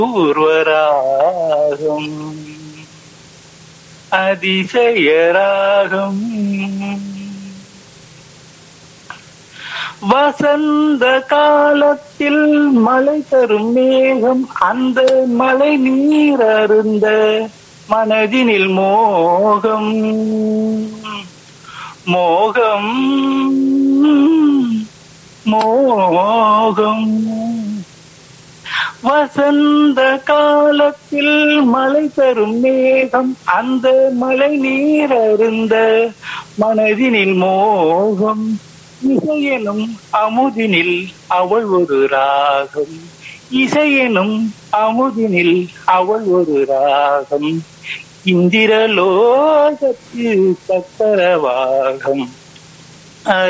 பூர்வராகம் அதிசயராகம் வசந்த காலத்தில் மழை தரும் மேகம் அந்த மழை நீர் அருந்த மனதினில் மோகம் மோகம் மோகம் வசந்த காலத்தில் மழை தரும் மேகம் அந்த மழை நீர் அருந்த மனதினில் மோகம் இசையெனும் அமுதினில் அவள் ஒரு ராகம் இசையெனும் அமுதினில் அவள் ஒரு ராகம் இந்திரலோகத்தில் சக்கரவாகம்